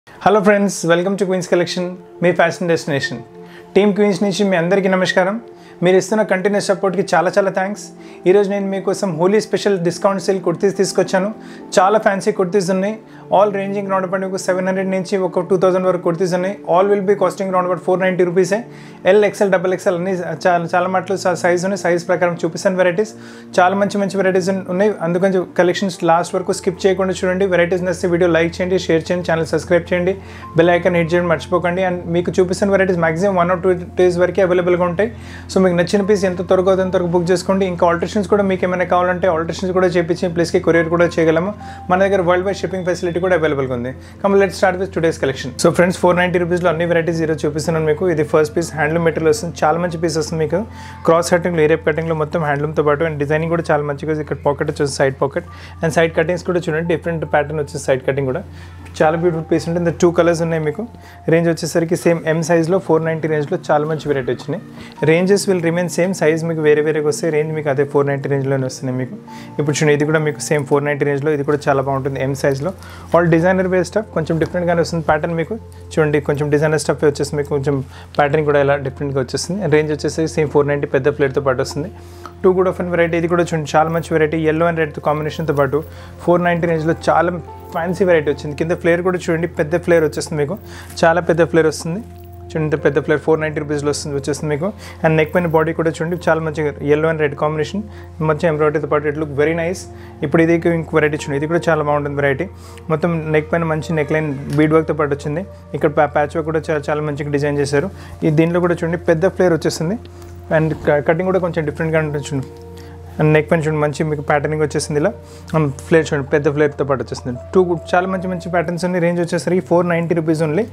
hello friends welcome to Queens collection మీ fashion destination team Queens నుంచి మీ అందరికీ నమస్కారం మీరు ఇస్తున్న కంటిన్యూస్ సపోర్ట్కి చాలా చాలా థ్యాంక్స్ ఈరోజు నేను మీకోసం Holi special discount sale kurtis తీసుకొచ్చాను చాలా ఫ్యాన్సీ కుర్తీస్ ఉన్నాయి ఆల్ రేంజింగ్ రౌండ్ అబౌట్ మీకు సెవెన్ హండ్రెడ్ నుంచి ఒక టూ థౌసండ్ వరకు కుర్తీస్ ఉన్నాయి all will be costing round about four ninety రూపీసే ఎల్ ఎక్సెల్ డబల్ ఎక్సెల్ అన్ని చాలా చాలా మట్లు సైజ్ ఉన్నాయి సైజ్ ప్రకారం చూపిస్తాను వెరైటీస్ చాలా మంచి మంచి వెరైటీస్ ఉన్నాయి అందుకని కలెక్షన్స్ లాస్ట్ వరకు స్కిప్ చేయకుండా చూడండి వెరైటీస్ నచ్చితే వీడియో లైక్ చేయండి షేర్ చేయండి ఛానల్ సబ్స్క్రైబ్ చేయండి బెల్ ఐకాన్ హిట్ చేయండి మర్చిపోకండి అండ్ మీకు చూపిస్తున్న varieties maximum one or two days వరకే అవైలబుల్గా ఉంటాయి సో మీకు నచ్చిన పీస్ ఎంత త్వరగా అవుతుందో అంత త్వరగా బుక్ చేసుకోండి ఇంకా ఆల్టరేషన్స్ కూడా మీకు ఏమైనా కావాలంటే ఆల్టరేషన్స్ కూడా చేపించి ప్లేస్కి కొరియర్ కూడా చేయగలము మన దగ్గర వరల్డ్ వైడ్ షిప్పింగ్ ఫెసిలిటీ కూడా అవైలబుల్గా ఉంది come let start with today's collection so friends four ninety రూపీస్లో అన్ని వెరైటీస్ ఈరోజు చూపిస్తున్నాను మీకు ఇది ఫస్ట్ పీస్ హ్యాండ్లూమ్ మెటీరియల్ వస్తుంది చాలా మంచి పీస్ వస్తుంది మీకు క్రాస్ కటింగ్లో ఏరేప్ కటింగ్లో మొత్తం హ్యాండ్లూమ్తో పాటు అండ్ డిజైనింగ్ కూడా చాలా మంచిగా ఇక్కడ పాకెట్ వచ్చేసి side pocket and side cuttings కూడా చూడండి డిఫరెంట్ ప్యాటర్న్ వచ్చేసి సైడ్ కటింగ్ కూడా చాలా బ్యూటిఫుల్ పీస్ ఉంటుంది టూ కలర్స్ ఉన్నాయి మీకు రేంజ్ వచ్చేసరికి సేమ్ ఎం సైజ్లో ఫోర్ నైంటీ రేంజ్లో చాలా మంచి వెరైటీ వచ్చినాయి ranges will remain same size మీకు వేరే వేరేగా వస్తే రేంజ్ మీకు అదే ఫోర్ నైంటీ రేంజ్లోనే వస్తున్నాయి మీకు ఇప్పుడు చూడండి ఇది కూడా మీకు సేమ్ ఫోర్ నైంటీ రేంజ్లో ఇది కూడా చాలా బాగుంటుంది ఎం సైజ్లో ఆల్ డిజైనర్ వేర్ స్టఫ్ కొంచెం డిఫరెంట్గానే వస్తుంది ప్యాటర్న్ మీకు చూడండి కొంచెం డిజైనర్ స్టఫ్ వచ్చేసి మీకు కొంచెం ప్యాటర్న్ కూడా ఇలా డిఫరెంట్గా వచ్చేస్తుంది రేంజ్ వచ్చేసి సేమ్ ఫోర్ నైంటీ పెద్ద ప్లేట్తో పాటు వస్తుంది టూ కూడా ఆఫ్ వెరైటీ ఇది కూడా చూడండి చాలా మంచి వెరైటీ ఎల్లో అండ్ రెడ్ కాంబినేషన్తో పాటు ఫోర్ నైంటీ రేంజ్లో చాలా ఫ్యాన్సీ వెరైటీ వచ్చింది కింద ఫ్లేర్ కూడా చూడండి పెద్ద ఫ్లేర్ వచ్చేస్తుంది మీకు చాలా పెద్ద ఫ్లేర్ వస్తుంది చూడండి ఇంత పెద్ద ఫ్లేర్ ఫోర్ నైంటీ రూపీస్లో వస్తుంది వచ్చేస్తుంది మీకు అండ్ నెక్ పైన బాడీ కూడా చూడండి చాలా మంచిగా ఎల్లో అండ్ రెడ్ కాంబినేషన్ మంచి ఎంబ్రాయిడరీతో పాటు ఇట్ లుక్ వెరీ నైస్ ఇప్పుడు ఇది ఇంకో వెరైటీ చూడండి ఇది కూడా చాలా బాగుంటుంది వెరైటీ మొత్తం నెక్ పైన మంచి నెక్ లైన్ బీడ్ వర్క్తో పాటు వచ్చింది ఇక్కడ ప్యాచ్ వర్క్ కూడా చాలా చాలా మంచిగా డిజైన్ చేశారు ఈ దీంట్లో కూడా చూడండి పెద్ద ఫ్లేర్ వచ్చేస్తుంది అండ్ కటింగ్ కూడా కొంచెం డిఫరెంట్గా ఉంటుంది చూడండి అండ్ నెక్ పైన చూడండి మంచి మీకు ప్యాటర్నింగ్ వచ్చేసింది ఇలా ఫ్లేర్ చూడండి పెద్ద ఫ్లేర్తో పాటు వచ్చేస్తుంది టూ చాలా మంచి మంచి ప్యాటర్న్స్ ఉన్నాయి రేంజ్ వచ్చేసరికి ఫోర్ నైంటీ రూపీస్ ఓన్లీ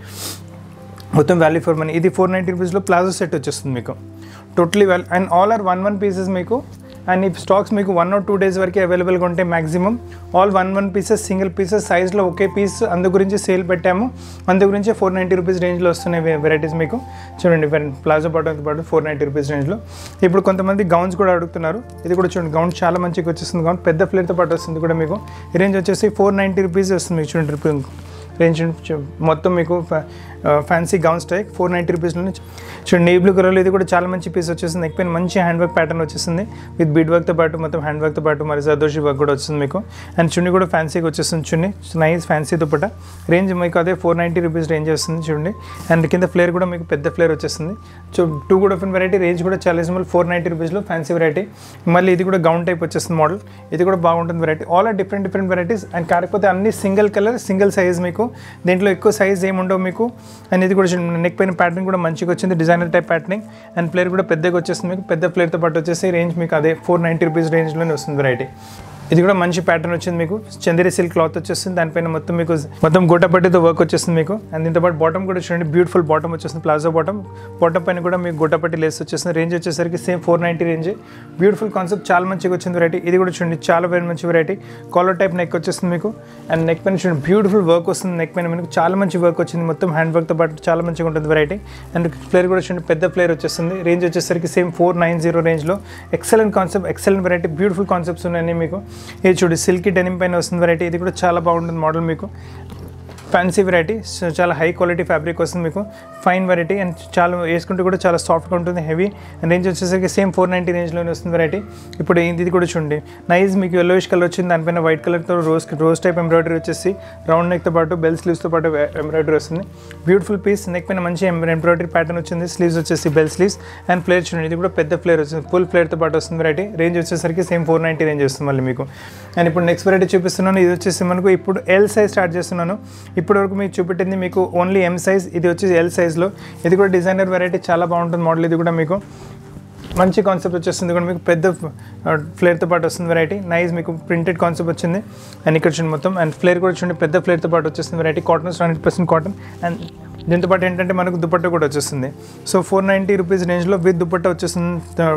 మొత్తం వాల్యూ ఫర్ మనీ ఇది ఫోర్ నైంటీ రూపీస్లో ప్లాజో సెట్ వచ్చేస్తుంది మీకు totally value and all are one one pieces మీకు అండ్ ఈ స్టాక్స్ మీకు వన్ ఆర్ టూ డేస్ వరకే అవైలబుల్గా ఉంటాయి maximum all one one pieces single pieces సైజ్లో ఒకే పీస్ అందు గురించి సేల్ పెట్టాము అందు గురించి ఫోర్ నైంటీ రూపీస్ రేంజ్లో వస్తున్నాయి వెరైటీస్ మీకు చూడండి ప్లాజో పాటు పాటు ఫోర్ నైంటీ రూపీస్ రేంజ్లో ఇప్పుడు కొంతమంది గౌన్స్ కూడా అడుగుతున్నారు ఇది కూడా చూడండి గౌన్ చాలా మంచిగా వచ్చేస్తుంది గౌన్ పెద్ద ఫ్లేర్తో పాటు వస్తుంది కూడా మీకు ఈ రేంజ్ వచ్చేసి ఫోర్ నైంటీ రూపీస్ వస్తుంది మీకు చూడండి రేంజ్ మొత్తం మీకు ఫ్యాన్సీ గౌన్ స్టైక్ ఫోర్ నైంటీ రూపీస్లోనే చూడండి నేవీ బ్లూ కలర్లో ఇది కూడా చాలా మంచి పీస్ వచ్చేస్తుంది నెక్ పైన మంచి హ్యాండ్ వర్క్ ప్యాటర్న్ వచ్చేస్తుంది విత్ బీడ్ వర్క్తో పాటు మొత్తం హ్యాండ్ వర్క్తో పాటు మరి జర్దోషి వర్క్ కూడా వస్తుంది మీకు అండ్ చున్నీ కూడా ఫ్యాన్సీగా వచ్చేస్తుంది chunni nice fancy dupatta range మీకు అదే ఫోర్ నైంటీ రూపీస్ రేంజ్ వస్తుంది చూడండి అండ్ కింద ఫ్లేర్ కూడా మీకు పెద్ద ఫ్లేర్ వచ్చేస్తుంది సో టూ కూడా ఆఫ్ వెరైటీ రేంజ్ కూడా చాలా రీజనబుల్ ఫోర్ నైంటీ రూపీస్లో ఫ్యాన్సీ వెరైటీ మళ్ళీ ఇది కూడా గౌన్ టైప్ వచ్చేస్తుంది మోడల్ ఇది కూడా బాగుంటుంది variety all are different different varieties and కాకపోతే అన్ని సింగిల్ కలర్ సింగిల్ సైజ్ మీకు దీంట్లో ఎక్కువ సైజ్ ఏముండవు మీకు అండ్ ఇది కూడా నెక్ పైన ప్యాటర్న్ కూడా మంచిగా వచ్చింది designer type patterning and flare కూడా పెద్దగా వచ్చేస్తుంది మీకు పెద్ద ప్లేర్తో పాటు వచ్చేసి రేంజ్ మీకు అదే ఫోర్ నైంటీ రూపీస్ రేంజ్లోనే వస్తుంది వెరైటీ ఇది కూడా మంచి ప్యాటర్న్ వచ్చింది మీకు చందేరి సిల్క్ క్లాత్ వచ్చేస్తుంది దానిపైన మొత్తం మీకు మొత్తం గోటపట్టితో వర్క్ వచ్చేస్తుంది మీకు అండ్ దీంతో పాటు బాటమ్ కూడా చూడండి బ్యూటిఫుల్ బాటమ్ వచ్చేస్తుంది ప్లాజో బాటమ్ బాటమ్ పైన కూడా మీకు గోటపట్టి లేస్ వచ్చేస్తుంది రేంజ్ వచ్చేసరికి same four ninety range beautiful concept చాలా మంచిగా వచ్చింది వెరైటీ ఇది కూడా చూడండి చాలా వెరీ మంచి వెరైటీ కాలర్ టైప్ నెక్ వచ్చేస్తుంది మీకు అండ్ నెక్ పైన చూడండి బ్యూటిఫుల్ వర్క్ వస్తుంది నెక్ పైన మీకు చాలా మంచి వర్క్ వచ్చింది మొత్తం హ్యాండ్ వర్క్తో పాటు చాలా మంచిగా ఉంటుంది వెరైటీ అండ్ ఫ్లేర్ కూడా చూడండి పెద్ద ఫ్లేర్ వచ్చేస్తుంది రేంజ్ వచ్చేసరికి సేమ్ ఫోర్ నైన్ జీరో రేంజ్లో excellent concept excellent variety beautiful concepts ఉన్నాయని మీకు ఇది చూడు సిల్కీ డెనిమ్ పైన వస్తుంది వెరైటీ ఇది కూడా చాలా బాగుంటుంది మోడల్ మీకు ఫ్యాన్సీ వెరైటీ సో చాలా హై క్వాలిటీ ఫ్యాబ్రిక్ వస్తుంది మీకు ఫైన్ వెరైటీ అండ్ చాలా వేసుకుంటే కూడా చాలా సాఫ్ట్గా ఉంటుంది హెవీ అండ్ రేంజ్ వచ్చేసరికి సేమ్ ఫోర్ నైంటీ రేంజ్లోనే వస్తుంది వెరైటీ ఇప్పుడు ఇది కూడా చూడండి నైస్ మీకు ఎల్లోయిష్ కలర్ వచ్చింది దానిపైన వైట్ కలర్తో రోజ్ రోజ్ టైప్ ఎంబ్రాయిడరీ వచ్చేసి రౌండ్ నెక్తో పాటు బెల్ స్లీవ్స్తో పాటు ఎంబ్రాయిడరీ వస్తుంది బ్యూటిఫుల్ పీస్ నెక్ పైన మంచి ఎంబ్రాయిడరీ ప్యాటర్న్ వచ్చింది స్లీవ్స్ వచ్చేసి బెల్ స్లీవ్స్ అండ్ ఫ్లేర్ చూడండి ఇది కూడా పెద్ద ఫ్లేర్ వచ్చింది ఫుల్ ఫ్లేర్తో పాటు వస్తుంది వెరైటీ రేంజ్ వచ్చేసరికి సేమ్ ఫోర్ నైంటీ రేంజ్ వస్తుంది మళ్ళీ మీకు అండ్ ఇప్పుడు నెక్స్ట్ వెరైటీ చూపిస్తున్నాను ఇది వచ్చేసి మనకు ఇప్పుడు ఎల్ సైజ్ స్టార్ట్ చేస్తున్నాను ఇప్పటి వరకు మీకు చూపెట్టింది మీకు ఓన్లీ ఎం సైజ్ ఇది వచ్చేసి ఎల్ సైజ్లో ఇది కూడా డిజైనర్ వెరైటీ చాలా బాగుంటుంది మోడల్ ఇది కూడా మీకు మంచి కాన్సెప్ట్ వచ్చేస్తుంది కూడా మీకు పెద్ద ఫ్లేర్తో పాటు వస్తుంది వెరైటీ నైస్ మీకు ప్రింటెడ్ కాన్సెప్ట్ వచ్చింది అండ్ ఇక్కడ చూడండి మొత్తం అండ్ ఫ్లేర్ కూడా చూడండి పెద్ద ఫ్లేర్తో పాటు వచ్చేస్తుంది variety cotton hundred percent cotton and దీంతో పాటు ఏంటంటే మనకు దుపట్టా కూడా వచ్చేస్తుంది సో ఫోర్ నైంటీ రూపీస్ రేంజ్లో విత్ దుపట్టా వచ్చేస్తుంది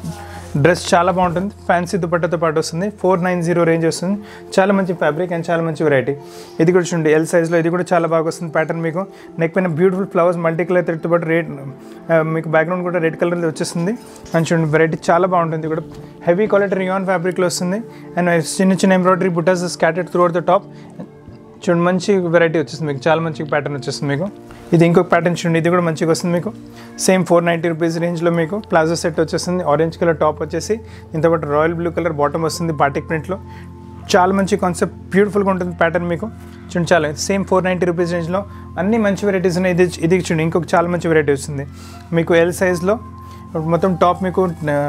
డ్రెస్ చాలా బాగుంటుంది ఫ్యాన్సీ దుపట్టాతో పాటు వస్తుంది ఫోర్ నైన్ జీరో రేంజ్ వస్తుంది చాలా మంచి ఫ్యాబ్రిక్ అండ్ చాలా మంచి వెరైటీ ఇది కూడా చూడండి ఎల్ సైజ్లో ఇది కూడా చాలా బాగా వస్తుంది ప్యాటర్న్ మీకు నెక్ పైన బ్యూటిఫుల్ ఫ్లవర్స్ మల్టీ కలర్ థ్రెడ్తో పాటు రెడ్ మీకు బ్యాక్గ్రౌండ్ కూడా రెడ్ కలర్ వచ్చేస్తుంది అండ్ చూడండి వెరైటీ చాలా బాగుంటుంది ఇది కూడా హెవీ క్వాలిటీ రియాన్ ఫ్యాబ్రిక్లో వస్తుంది అండ్ చిన్న చిన్న ఎంబ్రాయిడరీ బుటాస్ scattered throughout the top చూడండి మంచి వెరైటీ వచ్చేస్తుంది మీకు చాలా మంచి ప్యాటర్న్ వచ్చేస్తుంది మీకు ఇది ఇంకొక ప్యాటర్న్ చూడండి ఇది కూడా మంచిగా వస్తుంది మీకు సేమ్ ఫోర్ నైంటీ రూపీస్ రేంజ్లో మీకు ప్లాజో సెట్ వచ్చేస్తుంది ఆరెంజ్ కలర్ టాప్ వచ్చేసి ఇంతపాటు రాయల్ బ్లూ కలర్ బాటమ్ వస్తుంది బాటిక్ ప్రింట్లో చాలా మంచి కాన్సెప్ట్ బ్యూటిఫుల్గా ఉంటుంది ప్యాటర్న్ మీకు చూడండి చాలా సేమ్ ఫోర్ నైంటీ రూపీస్ రేంజ్లో అన్ని మంచి వెరైటీస్ ఉన్నాయి ఇది ఇది చూడండి ఇంకొక చాలా మంచి వెరైటీ వస్తుంది మీకు ఎల్ సైజ్లో మొత్తం టాప్ మీకు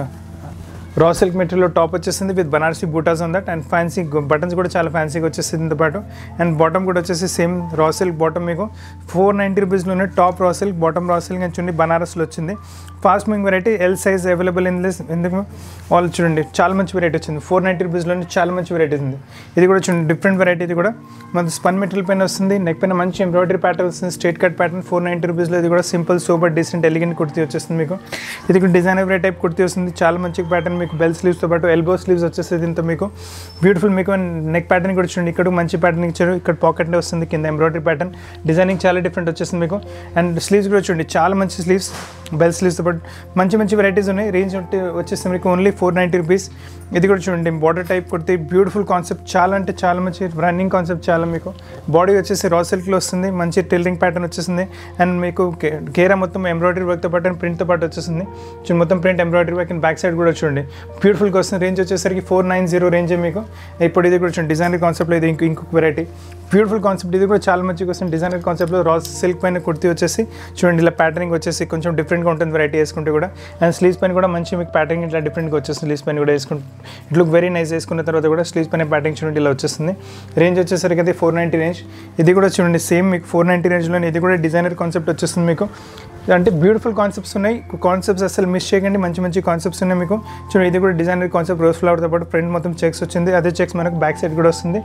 రా సిల్క్ మెటీరియల్ టాప్ వచ్చేసింది విత్ బనారసీ బూటాస్ on that and fancy buttons కూడా చాలా ఫ్యాన్సీగా వచ్చేసింది దీంతో పాటు అండ్ బాటమ్ కూడా వచ్చేసి సేమ్ రా సిల్క్ బాటమ్ మీకు ఫోర్ నైంటీ రూపీస్లోనే top raw silk bottom raw silk అని చూడండి బనారస్లో వచ్చింది fast moving variety L size available in this ఎందుకు ఆల్ చూడండి చాలా మంచి వెరైటీ వచ్చింది ఫోర్ నైంటీ రూపీస్లోనే చాలా మంచి వెరైటీ ఉంది ఇది కూడా చూడండి డిఫరెంట్ వెరైటీ ఇది కూడా మన స్పన్ మెటీరియల్ పైన వస్తుంది నెక్ పైన మంచి ఎంబ్రాయిడరీ ప్యాటర్న్ వస్తుంది straight cut pattern four ninety రూపీస్లో ఇది కూడా simple super decent elegant kurti వచ్చేస్తుంది మీకు ఇది కూడా డిజైనర్ వెరైటీ టైప్ కుర్తీ వస్తుంది చాలా మంచి ప్యాటర్న్ మీకు బెల్ స్లీవ్స్తో పాటు ఎల్బో స్లీవ్స్ వచ్చేసి దీంతో మీకు బ్యూటిఫుల్ మీకు నెక్ ప్యాటర్న్ కూడా చూడండి ఇక్కడ మంచి ప్యాటర్న్ ఇచ్చారు ఇక్కడ పాకెట్ వస్తుంది కింద ఎంబ్రాయిడరీ ప్యాటర్న్ డిజైనింగ్ చాలా డిఫరెంట్ వచ్చేస్తుంది మీకు అండ్ స్లీవ్స్ కూడా చూడండి చాలా మంచి స్లీవ్స్ బెల్ స్లీవ్స్తో పాటు మంచి మంచి వెరైటీస్ ఉన్నాయి రేంజ్ వచ్చేసి మీకు ఓన్లీ ఫోర్ నైంటీ రూపీస్ ఇది కూడా చూడండి border type kurti beautiful concept చాలా అంటే చాలా మంచి రన్నింగ్ కాన్సెప్ట్ చాలా మీకు బాడీ వచ్చేసి రా సిల్క్లో వస్తుంది మంచి టైలరింగ్ ప్యాటర్న్ వచ్చేసింది అండ్ మీకు కే- కేరా మొత్తం ఎంబ్రాయిడరీ వర్క్తో పాటు అండ్ ప్రింట్తో పాటు వచ్చేసింది చూడండి మొత్తం print embroidery work and back side కూడా చూడండి బ్యూటిఫుల్గా వస్తుంది రేంజ్ వచ్చేసరికి ఫోర్ నైన్ జీరో రేంజే మీకు ఇప్పుడు ఇది కూడా చూడండి డిజైనర్ కాన్సెప్ట్లో ఇది ఇంకో ఇంకొక వెరైటీ బ్యూటిఫుల్ కాన్సెప్ట్ ఇది కూడా చాలా మంచిగా వస్తుంది డిజైనర్ కాన్సెప్ట్లో రా సిల్క్ పైన కుర్తీ వచ్చేసి చూడండి ఇలా ప్యాటర్నింగ్ వచ్చేసి కొంచెం డిఫరెంట్గా ఉంటుంది వెరైటీ వేసుకుంటే కూడా అండ్ స్లీవ్స్ పైన కూడా మంచి మీకు ప్యాటర్నింగ్ ఇట్లా డిఫరెంట్గా వచ్చేస్తుంది స్లీవ్స్ పైన కూడా వేసుకుంటే ఇట్ లుక్ వెరీ నైస్ వేసుకున్న తర్వాత కూడా స్లీవ్స్ పైన ప్యాటర్నింగ్ చూడండి ఇలా వచ్చేస్తుంది రేంజ్ వచ్చేసరికి అయితే ఫోర్ నైంటీ రేంజ్ ఇది కూడా చూడండి సేమ్ మీకు ఫోర్ నైంటీ రేంజ్లో ఇది కూడా డిజైనర్ కాన్సెప్ట్ వచ్చేస్తుంది మీకు అంటే బ్యూటిఫుల్ కాన్సెప్ట్స్ ఉన్నాయి కాన్సెప్ట్స్ అసలు మిస్ చేయకండి మంచి మంచి కాన్సెప్ట్స్ ఉన్నాయి మీకు చూడండి ఇది కూడా డిజైనర్ కాన్సెప్ట్ రోజ్ ఫ్లవర్తో పాటు ఫ్రంట్ మొత్తం చెక్స్ వచ్చింది అదే చెక్స్ మనకు బ్యాక్ సైడ్ కూడా వస్తుంది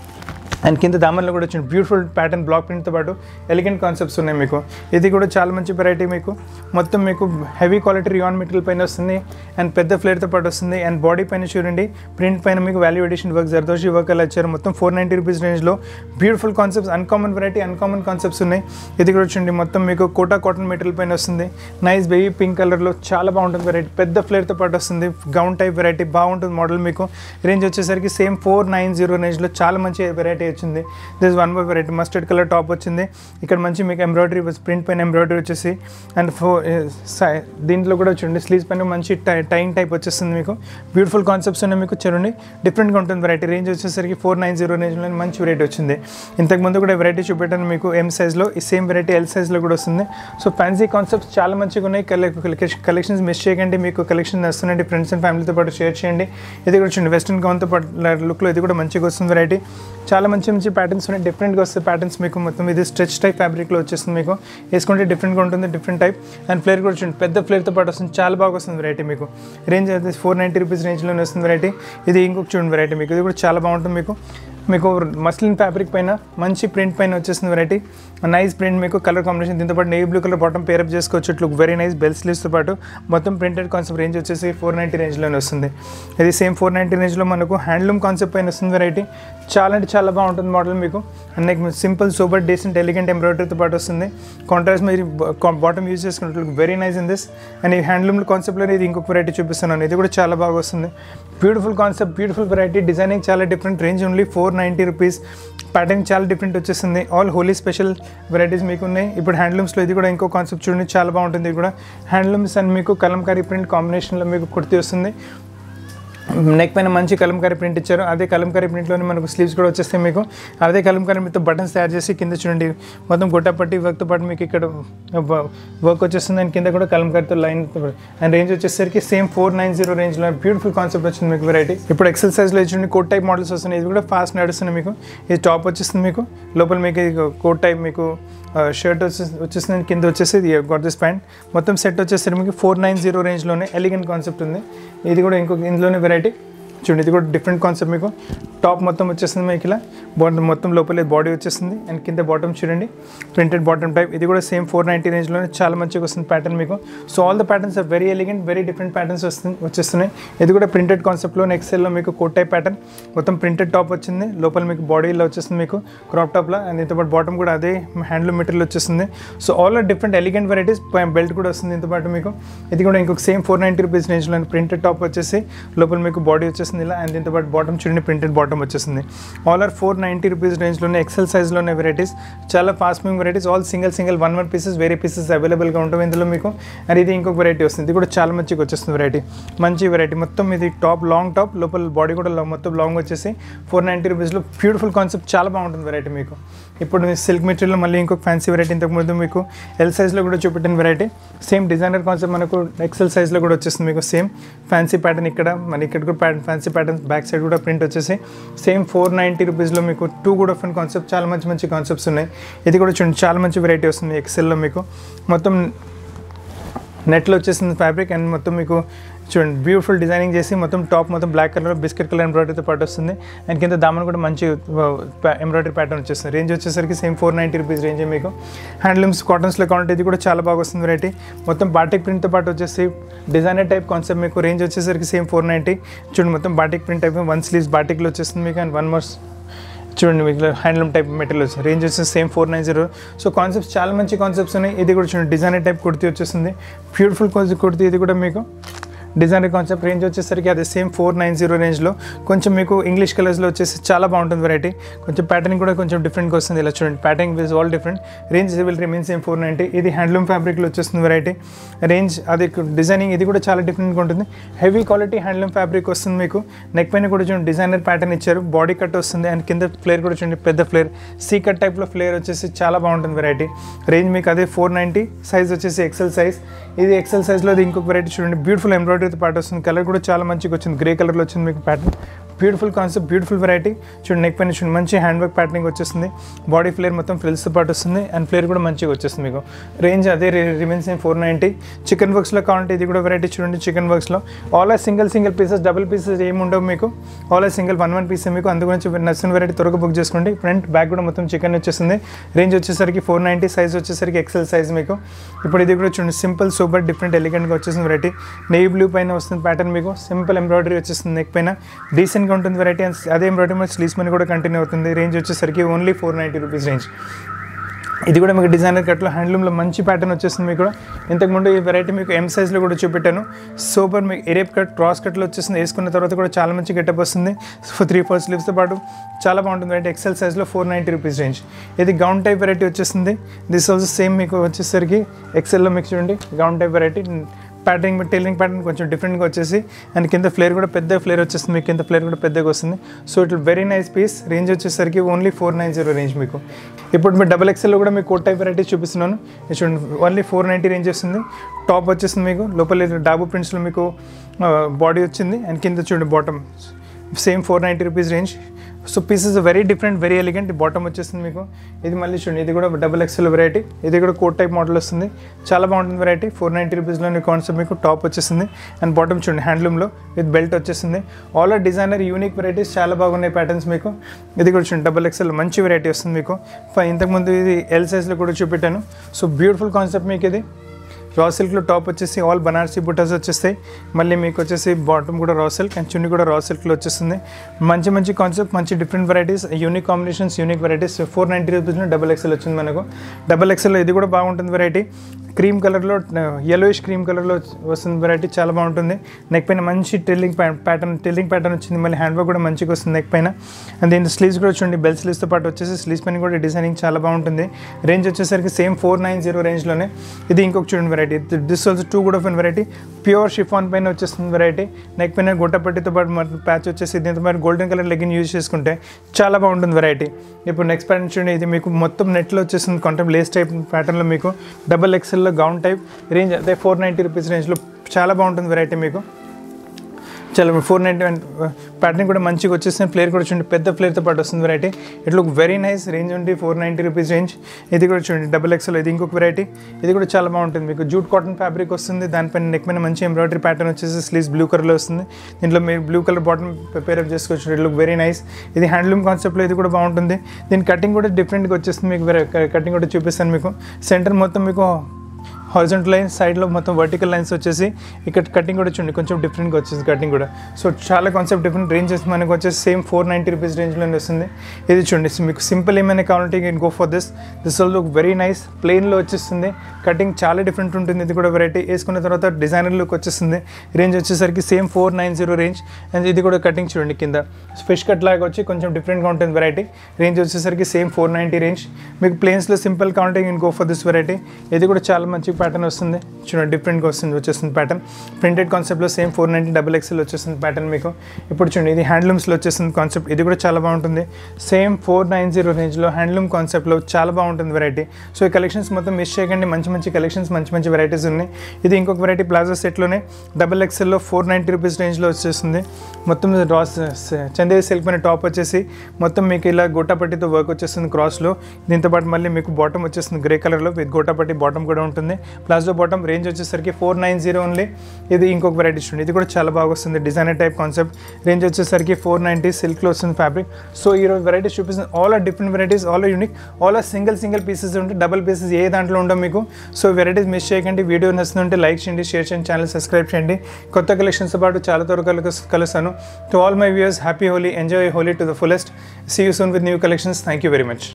అండ్ కింద దామన్లో కూడా వచ్చిన బ్యూటిఫుల్ ప్యాటర్న్ బ్లాక్ ప్రింట్తో పాటు ఎలిగెంట్ కాన్సెప్ట్స్ ఉన్నాయి మీకు ఇది కూడా చాలా మంచి వెరైటీ మీకు మొత్తం మీకు హెవీ క్వాలిటీ రియాన్ మెటీరియల్ పైన వస్తుంది అండ్ పెద్ద ఫ్లేర్తో పాటు వస్తుంది అండ్ బాడీ పైన చూడండి ప్రింట్ పైన మీకు value edition work zardozi work అలా ఇచ్చారు మొత్తం ఫోర్ నైంటీ రూపీస్ రేంజ్లో beautiful concepts uncommon variety uncommon concepts ఉన్నాయి ఇది కూడా చూడండి మొత్తం మీకు కోటా కాటన్ మెటీరియల్ పైన వస్తుంది నైస్ బేబీ పింక్ కలర్లో చాలా బాగుంటుంది వెరైటీ పెద్ద ఫ్లేర్తో పాటు వస్తుంది గౌన్ టైప్ వెరైటీ బాగుంటుంది మోడల్ మీకు రేంజ్ వచ్చేసరికి సేమ్ ఫోర్ నైన్ జీరో రేంజ్లో చాలా మంచి వెరైటీ వచ్చింది this one more variety mustard colour top వచ్చింది ఇక్కడ మంచి మీకు ఎంబ్రాయిడరీ ప్రింట్ పైన ఎంబ్రాయిడరీ వచ్చేసి అండ్ ఫోర్ దీంట్లో కూడా చూడండి స్లీవ్స్ పైన మంచి టై టైన్ టైప్ వచ్చేస్తుంది మీకు బ్యూటిఫుల్ కాన్సెప్ట్స్ ఉన్నాయి మీకు చూడండి డిఫరెంట్గా ఉంటుంది వెరైటీ రేంజ్ వచ్చేసరికి ఫోర్ నైన్ జీరో రేంజ్లో మంచి వెరైటీ వచ్చింది ఇంతకుముందు కూడా వెరైటీ చూపెట్టాను మీకు ఎం సైజ్లో ఈ సేమ్ వెరైటీ ఎల్ సైజ్లో కూడా వస్తుంది సో ఫ్యాన్సీ కాన్సెప్ట్స్ చాలా మంచిగా ఉన్నాయి కలెక్షన్స్ మిస్ చేయకండి మీకు కలెక్షన్ వస్తున్నాయండి ఫ్రెండ్స్ అండ్ ఫ్యామిలీతో పాటు షేర్ చేయండి ఇది కూడా చూడండి వెస్ట్రన్ గౌన్తో పాటు లుక్లో ఇది కూడా మంచిగా వస్తుంది వెరైటీ చాలా మంచి మంచి ప్యాటర్న్స్ ఉన్నాయి డిఫరెంట్గా వస్తాయి ప్యాటర్న్స్ మీకు మొత్తం ఇది స్ట్రెచ్ టైప్ ఫ్యాబ్రిక్లో వచ్చేస్తుంది మీకు వేసుకుంటే డిఫరెంట్గా ఉంటుంది డిఫరెంట్ టైప్ అండ్ ఫ్లేర్ కూడా చూడండి పెద్ద ఫ్లేర్తో పాటు వస్తుంది చాలా బాగా వస్తుంది వెరైటీ మీకు రేంజ్ అయితే ఫోర్ నైంటీ రూపీస్ రేంజ్లోనే వస్తుంది వెరైటీ ఇది ఇంకొక చూడండి వెరైటీ మీకు ఇది కూడా చాలా బాగుంటుంది మీకు మీకు మస్లిన్ ఫ్యాబ్రిక్ పైన మంచి ప్రింట్ పైన వచ్చేస్తుంది వెరైటీ నైస్ ప్రింట్ మీకు కలర్ కాంబినేషన్ దీంతో పాటు navy blue colour bottom pair up చేసుకోవచ్చు it look very nice bell స్లీవ్స్తో పాటు మొత్తం ప్రింటెడ్ కాన్సెప్ట్ రేంజ్ వచ్చేసి ఫోర్ నైంటీ రేంజ్లోనే వస్తుంది ఇది సేమ్ ఫోర్ నైంటీ రేంజ్లో మనకు హ్యాండ్లూమ్ కాన్సెప్ట్ పైన వస్తుంది వెరైటీ చాలా అంటే చాలా బాగుంటుంది మోడల్ మీకు and like simple super decent elegant ఎంబ్రాయిడరీతో పాటు వస్తుంది కాంట్రాస్ట్ మీరు బాటమ్ యూజ్ చేసుకుంటే very nice in this and ఈ హ్యాండ్లూమ్ కాన్సెప్ట్లో ఇది ఇంకొక వెరైటీ చూపిస్తున్నాను ఇది కూడా చాలా బాగా వస్తుంది beautiful concept beautiful variety designing చాలా different range only four ninety rupees pattern చాలా డిఫరెంట్ వచ్చేస్తుంది ఆల్ హోలీ స్పెషల్ వెరైటీస్ మీకు ఉన్నాయి ఇప్పుడు హ్యాండ్లూమ్స్లో ఇది కూడా ఇంకో కాన్సెప్ట్ చూడండి చాలా బాగుంటుంది ఇది కూడా హ్యాండ్లూమ్స్ అండ్ మీకు కలంకారీ ప్రింట్ కాంబినేషన్లో మీకు కుర్తి వస్తుంది నెక్ పైన మంచి కలంకారీ ప్రింట్ ఇచ్చారు అదే కలంకారీ ప్రింట్లోనే మనకు స్లీవ్స్ కూడా వచ్చేస్తాయి మీకు అదే కలంకారీ మీతో బటన్స్ తయారు చేసి కింద చూడండి మొత్తం గుట్టపట్టి వర్క్తో పాటు మీకు ఇక్కడ వర్క్ వచ్చేస్తుంది అండ్ కింద కూడా కలంకారీతో లైన్ అండ్ రేంజ్ వచ్చేసరికి సేమ్ ఫోర్ నైన్ జీరో రేంజ్లో బ్యూటిఫుల్ కాన్సెప్ట్ వచ్చింది మీకు వెరైటీ ఇప్పుడు ఎక్సెల్ సైజ్లో చూడండి కోట్ టైప్ మోడల్స్ వస్తున్నాయి ఇది కూడా ఫాస్ట్ నడుస్తుంది మీకు ఇది టాప్ వచ్చేస్తుంది మీకు లోపల మీకు కోట్ టైప్ మీకు షర్ట్ వచ్చేసి వచ్చేసింది కింద వచ్చేసి గాట్ దిస్ ప్యాంట్ మొత్తం సెట్ వచ్చేసరికి మీకు ఫోర్ నైన్ జీరో రేంజ్లోనే ఎలిగెంట్ కాన్సెప్ట్ ఉంది ఇది కూడా ఇంకొక ఇందులోనే వెరైటీ చూడండి ఇది కూడా డిఫరెంట్ కాన్సెప్ట్ మీకు టాప్ మొత్తం వచ్చేస్తుంది మీకు ఇలా బాటమ్ మొత్తం లోపల బాడీ వచ్చేస్తుంది అండ్ కింద బాటమ్ చూడండి ప్రింటెడ్ బాటమ్ టైప్ ఇది కూడా సేమ్ ఫోర్ నైంటీ రేంజ్లోనే చాలా మంచిగా వస్తుంది ప్యాటర్న్ మీకు so all the patterns are very elegant very different patterns వస్తుంది వచ్చేస్తున్నాయి ఇది కూడా ప్రింటెడ్ కాన్సెప్ట్లో ఎక్సెల్లో మీకు కోట్ టైప్ ప్యాటర్న్ మొత్తం ప్రింటెడ్ టాప్ వచ్చింది లోపల మీకు బాడీలో వచ్చేస్తుంది మీకు క్రాప్ టాప్లో అండ్ దీంతో పాటు బాటమ్ కూడా అదే హ్యాండ్లూమ్ మెటీరియల్ వచ్చేస్తుంది so all are different elegant varieties belt కూడా వస్తుంది దీంతో పాటు మీకు ఇది కూడా ఇంకొక సేమ్ ఫోర్ నైంటీ రూపీస్ రేంజ్లో ప్రింటెడ్ టాప్ వచ్చేసి లోపల మీకు బాడీ వచ్చేస్తుంది వచ్చేస్తుంది ఇలా అండ్ దీంతో పాటు బాటమ్ చూడండి ప్రింటెడ్ బాటమ్ వచ్చేస్తుంది all are four ninety rupees రేంజ్లోనే ఎక్సెల్ సైజ్లోనే వెరైటీస్ చాలా fast moving varieties all single single one one pieces వేరే పీసెస్ అవైలబుల్గా ఉంటాయి ఇందులో మీకు అండ్ ఇది ఇంకొక వెరైటీ వస్తుంది ఇది కూడా చాలా మంచిగా వచ్చేస్తుంది వెరైటీ మంచి వెరైటీ మొత్తం ఇది టాప్ లాంగ్ టాప్ లోపల బాడీ కూడా లో- మొత్తం లాంగ్ వచ్చేసి ఫోర్ నైంటీ రూపీస్లో బ్యూటిఫుల్ కాన్సెప్ట్ చాలా బాగుంటుంది వెరైటీ మీకు ఇప్పుడు సిల్క్ మెటీరియల్లో మళ్ళీ ఇంకొక ఫ్యాన్సీ వెరైటీ ఇంతకు ముందు మీకు ఎల్ సైజ్లో కూడా చూపెట్టిన వెరైటీ సేమ్ డిజైనర్ కాన్సెప్ట్ మనకు ఎక్సెల్ సైజ్లో కూడా వచ్చేస్తుంది మీకు సేమ్ ఫ్యాన్సీ ప్యాటర్న్ ఇక్కడ మన ఇక్కడ కూడా pattern fancy pattern back side కూడా ప్రింట్ వచ్చేసి సేమ్ ఫోర్ నైంటీ రూపీస్లో మీకు టూ కూడా డిఫరెంట్ కాన్సెప్ట్ చాలా మంచి మంచి కాన్సెప్ట్స్ ఉన్నాయి ఇది కూడా చూడండి చాలా మంచి వెరైటీ వస్తుంది ఎక్సెల్లో మీకు మొత్తం నెట్లో వచ్చేసింది ఫ్యాబ్రిక్ అండ్ మొత్తం మీకు చూడండి బ్యూటిఫుల్ డిజైనింగ్ చేసి మొత్తం టాప్ మొత్తం బ్లాక్ కలర్ బిస్కెట్ కలర్ ఎంబ్రాయిడరీతో పాటు వస్తుంది అండ్ కింద దామన్ కూడా మంచి ఎంబ్రాయిడరీ ప్యాటర్న్ వచ్చేస్తుంది రేంజ్ వచ్చేసరికి same four ninety rupees range మీకు హ్యాండ్లూమ్స్ కాటన్స్లో కావాలంటే ఇది కూడా చాలా బాగా వస్తుంది వెరైటీ మొత్తం బాటిక్ ప్రింట్తో పాటు వచ్చేసి డిజైనర్ టైప్ కాన్సెప్ట్ మీకు రేంజ్ వచ్చేసరికి సేమ్ ఫోర్ నైంటీ చూడండి మొత్తం batik print type one sleeves బాటిక్లో వచ్చేస్తుంది మీకు అండ్ వన్ మోర్ చూడండి మీకు హ్యాండ్లూమ్ టైప్ మెటీరియల్ వచ్చింది రేంజ్ వచ్చేసి same four nine zero so concepts చాలా మంచి కాన్సెప్ట్స్ ఉన్నాయి ఇది కూడా చూడండి డిజైనర్ టైప్ కుర్తీ వచ్చేస్తుంది బ్యూటిఫుల్ కుర్తీ ఇది కూడా మీకు డిజైనర్ కాన్సెప్ట్ రేంజ్ వచ్చేసరికి అది సేమ్ ఫోర్ నైన్ జీరో రేంజ్లో కొంచెం మీకు ఇంగ్లీష్ కలర్స్లో వచ్చేసి చాలా బాగుంటుంది వెరైటీ కొంచెం ప్యాటర్న్ కూడా కొంచెం డిఫరెంట్గా వస్తుంది ఇలా చూడండి pattern is all different range will remain same four ninety ఇది హ్యాండ్లూమ్ ఫ్యాబ్రిక్లో వచ్చేస్తుంది వెరైటీ రేంజ్ అది డిజైనింగ్ ఇది కూడా చాలా డిఫరెంట్గా ఉంటుంది హెవీ క్వాలిటీ హ్యాండ్లూమ్ ఫ్యాబ్రిక్ వస్తుంది మీకు నెక్ పైన కూడా చూడండి డిజైనర్ ప్యాటర్న్ ఇచ్చారు బాడీ కట్ వస్తుంది అండ్ కింద ఫ్లేర్ కూడా చూడండి పెద్ద ఫ్లేర్ సీ కట్ టైప్లో ఫ్లేర్ వచ్చేసి చాలా బాగుంటుంది వెరైటీ రేంజ్ మీకు అదే ఫోర్ నైంటీ సైజ్ వచ్చేసి ఎక్సెల్ సైజ్ ఇది ఎక్సెల్ సైజ్లో ఇది ఇంకొక వెరైటీ చూడండి బ్యూటిఫుల్ ఎంబ్రాయిడరీతో పాటు వస్తుంది కలర్ కూడా చాలా మంచిగా వచ్చింది గ్రే కలర్లో వచ్చింది మీకు pattern beautiful concept beautiful variety చూడండి నెక్ పైన చూడండి మంచి హ్యాండ్ వర్క్ ప్యాటర్నింగ్ వచ్చేస్తుంది బాడీ ఫ్లేర్ మొత్తం ఫ్రిల్స్తో పాటు వస్తుంది అండ్ ఫ్లేర్ కూడా మంచిగా వచ్చేస్తుంది మీకు రేంజ్ అదే remains same four ninety chikan వర్క్స్లో కావాలంటే ఇది కూడా వెరైటీ చూడండి చికెన్ వర్క్స్లో all are single single pieces double pieces ఏమి ఉండవు మీకు all are single one one piece మీకు అందు గురించి నచ్చిన వెరైటీ త్వరగా బుక్ చేసుకోండి ఫ్రంట్ బ్యాక్ కూడా మొత్తం చికెన్ వచ్చేస్తుంది రేంజ్ వచ్చేసరికి ఫోర్ నైంటీ సైజ్ వచ్చేసరికి ఎక్సెల్ సైజ్ మీకు ఇప్పుడు ఇది కూడా చూడండి సింపుల్ సూపర్ డిఫరెంట్ ఎలిగెంట్గా వచ్చేసింది వెరైటీ నెయ్యి బ్లూ పైన వస్తుంది ప్యాటర్న్ మీకు సింపుల్ ఎంబ్రాయిడరీ వచ్చేస్తుంది నెక్ పైన డీసెంట్గా ఉంటుంది వెరైటీ అండ్ అదే ఎంబ్రాయిడరీ మీద స్లీవ్స్ మీద కూడా కంటిన్యూ అవుతుంది రేంజ్ వచ్చేసరికి only four ninety rupees range ఇది కూడా మీకు డిజైనర్ కట్లో హ్యాండ్లూమ్లో మంచి ప్యాటర్న్ వచ్చేస్తుంది మీకు కూడా ఇంతకుముందు ఈ వెరైటీ మీకు ఎం సైజ్లో కూడా చూపెట్టాను సూపర్ మీకు ఎరేప్ కట్ క్రాస్ కట్లో వచ్చేసింది వేసుకున్న తర్వాత కూడా చాలా మంచి గెటప్ వస్తుంది త్రీ ఫోర్ స్లీవ్స్తో పాటు చాలా బాగుంటుంది వెరైటీ ఎక్సెల్ సైజ్లో ఫోర్ నైంటీ రూపీస్ రేంజ్ ఇది గౌన్ టైప్ వెరైటీ వచ్చేస్తుంది దిస్ ఆల్సో సేమ్ మీకు వచ్చేసరికి ఎక్సెల్లో మీకు చూడండి gown type variety patterning tailoring pattern కొంచెం డిఫరెంట్గా వచ్చేసి అండ్ కింద ఫ్లేర్ కూడా పెద్ద ఫ్లేర్ వచ్చేస్తుంది మీకు కింద ఫ్లేర్ కూడా పెద్దగా వస్తుంది so it very nice piece range వచ్చేసరికి only four nine zero range మీకు ఇప్పుడు మీరు డబల్ ఎక్స్ఎల్లో కూడా మీకు కోట్ టైప్ వెరైటీస్ చూపిస్తున్నాను ఇది చూడండి ఓన్లీ ఫోర్ నైంటీ రేంజ్ వస్తుంది టాప్ వచ్చేస్తుంది మీకు లోపల డాబు ప్రింట్స్లో మీకు బాడీ వచ్చింది అండ్ కింద చూడండి bottom same four ninety rupees range so pieces very different very elegant bottom వచ్చేస్తుంది మీకు ఇది మళ్ళీ చూడండి ఇది కూడా డబుల్ ఎక్స్ఎల్ వెరైటీ ఇది కూడా కోట్ టైప్ మోడల్ వస్తుంది చాలా బాగుంటుంది వెరైటీ ఫోర్ నైంటీ రూపీస్లోని కాన్సెప్ట్ మీకు టాప్ వచ్చేసింది అండ్ బాటమ్ చూడండి హ్యాండ్లూమ్లో విత్ బెల్ట్ వచ్చేసింది all are designer unique varieties చాలా బాగున్నాయి ప్యాటర్న్స్ మీకు ఇది కూడా చూడండి డబుల్ ఎక్స్ఎల్ మంచి వెరైటీ వస్తుంది మీకు ఫ- ఇంతకుముందు ఇది ఎల్ సైజ్లో కూడా చూపెట్టాను సో బ్యూటిఫుల్ కాన్సెప్ట్ మీకు ఇది రా సిల్క్లో టాప్ వచ్చేసి ఆల్ బనారసీ బుటాస్ వచ్చేస్తాయి మళ్ళీ మీకు వచ్చేసి బాటమ్ కూడా రా సిల్క్ అండ్ చున్నీ కూడా రా సిల్క్లో వచ్చేస్తుంది మంచి మంచి కాన్సెప్ట్ మంచి different varieties unique combinations unique varieties four ninety రూపీస్లో డబల్ ఎక్స్ఎల్ వచ్చింది మనకు డబల్ ఎక్స్ఎల్లో ఇది కూడా బాగుంటుంది వెరైటీ క్రీమ్ కలర్లో ఎల్లోయిష్ క్రీమ్ కలర్లో వస్తుంది వెరైటీ చాలా బాగుంటుంది నెక్ పైన మంచి టెల్లింగ్ ప్యాటర్న్ టెల్లింగ్ ప్యాటర్న్ వచ్చింది మళ్ళీ హ్యాండ్ వర్క్ కూడా మంచిగా వస్తుంది నెక్ పైన అండ్ దీని స్లీవ్స్ కూడా చూడండి బెల్ స్లీవ్స్తో పాటు వచ్చేసి స్లీవ్స్ పైన కూడా డిజైనింగ్ చాలా బాగుంటుంది రేంజ్ వచ్చేసరికి సేమ్ ఫోర్ నైన్ జీరో రేంజ్లోనే ఇది ఇంకొక చూడండి వెరైటీ దిస్ ఆల్సో టూ కూడా ఆఫ్ వెరైటీ ప్యూర్ షిఫాన్ పైన వచ్చేస్తుంది వెరైటీ నెక్ పైన గుట్టపట్టితో పాటు ప్యాచ్ వచ్చేసి దీంతో పాటు గోల్డెన్ కలర్ లెగిన్ యూజ్ చేసుకుంటే చాలా బాగుంటుంది వెరైటీ ఇప్పుడు నెక్స్ట్ ప్యాటర్న్ చూడండి ఇది మీకు మొత్తం నెట్లో వచ్చేస్తుంది కొంచెం లేస్ టైప్ ప్యాటర్న్లో మీకు డబల్ ఎక్స్ఎల్లో గౌన్ టైప్ రేంజ్ అదే ఫోర్ నైంటీ రూపీస్ రేంజ్లో చాలా బాగుంటుంది వెరైటీ మీకు చాలా ఫోర్ నైంటీ వన్ ప్యాటర్న్ కూడా మంచిగా వచ్చేస్తుంది ఫ్లేర్ కూడా చూడండి పెద్ద ఫ్లేర్తో పాటు వస్తుంది variety it look very nice range ఉంది ఫోర్ నైంటీ రూపీస్ రేంజ్ ఇది కూడా చూడండి డబుల్ ఎక్స్ఎల్ ఇది ఇంకొక వెరైటీ ఇది కూడా చాలా బాగుంటుంది మీకు జూట్ కాటన్ ఫ్యాబ్రిక్ వస్తుంది దానిపైన నెక్ మీద మంచి ఎంబ్రాయిడరీ ప్యాటర్న్ వచ్చేసి స్లీవ్స్ బ్లూ కలర్లో వస్తుంది దీంట్లో మీరు బ్లూ కలర్ బాటమ్ పేరప్ చేసుకోవచ్చు ఇట్ లుక్ వెరీ నైస్ ఇది హ్యాండ్లూమ్ కాన్సెప్ట్లో ఇది కూడా బాగుంటుంది దీని కటింగ్ కూడా డిఫరెంట్గా వచ్చేస్తుంది మీకు కటింగ్ కూడా చూపిస్తాను మీకు సెంటర్ మొత్తం మీకు హారిజంటల్ లైన్స్ సైడ్లో మొత్తం వర్టికల్ లైన్స్ వచ్చేసి ఇక్కడ కటింగ్ కూడా చూడండి కొంచెం డిఫరెంట్గా వచ్చేసి కటింగ్ కూడా సో చాలా కాన్సెప్ట్ డిఫరెంట్ రేంజెస్ మనకు వచ్చేసి సేమ్ ఫోర్ నైంటీ రూపీస్ రేంజ్లోనే వస్తుంది ఇది చూడండి సో మీకు సింపుల్ ఏమైనా కావాలంటే you go for this this all look very nice ప్లెయిన్లో వచ్చేస్తుంది కటింగ్ చాలా డిఫరెంట్ ఉంటుంది ఇది కూడా వెరైటీ వేసుకున్న తర్వాత డిజైనర్ లుక్ వచ్చేస్తుంది రేంజ్ వచ్చేసరికి same four nine zero range and ఇది కూడా కటింగ్ చూడండి కింద ఫిష్ కట్ లాగా వచ్చి కొంచెం డిఫరెంట్గా ఉంటుంది వెరైటీ రేంజ్ వచ్చేసరికి సేమ్ ఫోర్ నైంటీ రేంజ్ మీకు ప్లేన్స్లో సింపుల్ కావాలంటే you go for this variety ఇది కూడా చాలా మంచి ప్యాటర్న్ వస్తుంది చూడండి డిఫరెంట్గా వస్తుంది వచ్చేస్తుంది ప్యాటర్న్ ప్రింటెడ్ కాన్సెప్ట్లో same four ninety double XL వచ్చేస్తుంది ప్యాటర్న్ మీకు ఇప్పుడు చూడండి ఇది హ్యాండ్లూమ్స్లో వచ్చేస్తుంది కాన్సెప్ట్ ఇది కూడా చాలా బాగుంటుంది సేమ్ ఫోర్ నైన్ జీరో రేంజ్లో హ్యాండ్లూమ్ కాన్సెప్ట్లో చాలా బాగుంటుంది వెరైటీ సో ఈ కలెక్షన్స్ మొత్తం మిస్ చేయకండి మంచి మంచి కలెక్షన్స్ మంచి మంచి వెరైటీస్ ఉన్నాయి ఇది ఇంకొక వెరైటీ ప్లాజా సెట్లోనే డబుల్ ఎక్స్ఎల్లో ఫోర్ నైంటీ రూపీస్ రేంజ్లో వచ్చేస్తుంది మొత్తం రాస్ చందేరి సిల్క్ పైన టాప్ వచ్చేసి మొత్తం మీకు ఇలా గోటాపట్టితో వర్క్ వచ్చేస్తుంది క్రాస్లో దీంతో పాటు మళ్ళీ మీకు బాటమ్ వచ్చేస్తుంది గ్రే కలర్లో విత్ గోటాపట్టి బాటమ్ కూడా ఉంటుంది ప్లాజో బాటమ్ రేంజ్ వచ్చేసరికి ఫోర్ నైన్ జీరో ఓన్లీ ఇది ఇంకొక వెరైటీ చూడండి ఇది కూడా చాలా బాగా వస్తుంది డిజైనర్ టైప్ కాన్సెప్ట్ రేంజ్ వచ్చేసరికి ఫోర్ నైంటీ సిల్క్లో వస్తుంది ఫ్యాబ్రిక్ సో ఈ రోజు వెరైటీస్ చూపిస్తుంది all are different varieties all are unique all are single single pieces ఉంటాయి డబల్ పీసెస్ ఏ దాంట్లో ఉండవు మీకు సో వెరైటీస్ మిస్ చేయకండి వీడియో నచ్చుతుంటే లైక్ చేయండి షేర్ చేయండి ఛానల్ సబ్స్క్రైబ్ చేయండి కొత్త కలెక్షన్స్తో పాటు చాలా త్వరగా కలు- కలుస్తాను to all my viewers happy Holi enjoy Holi to the fullest see you soon with new collections thank you very much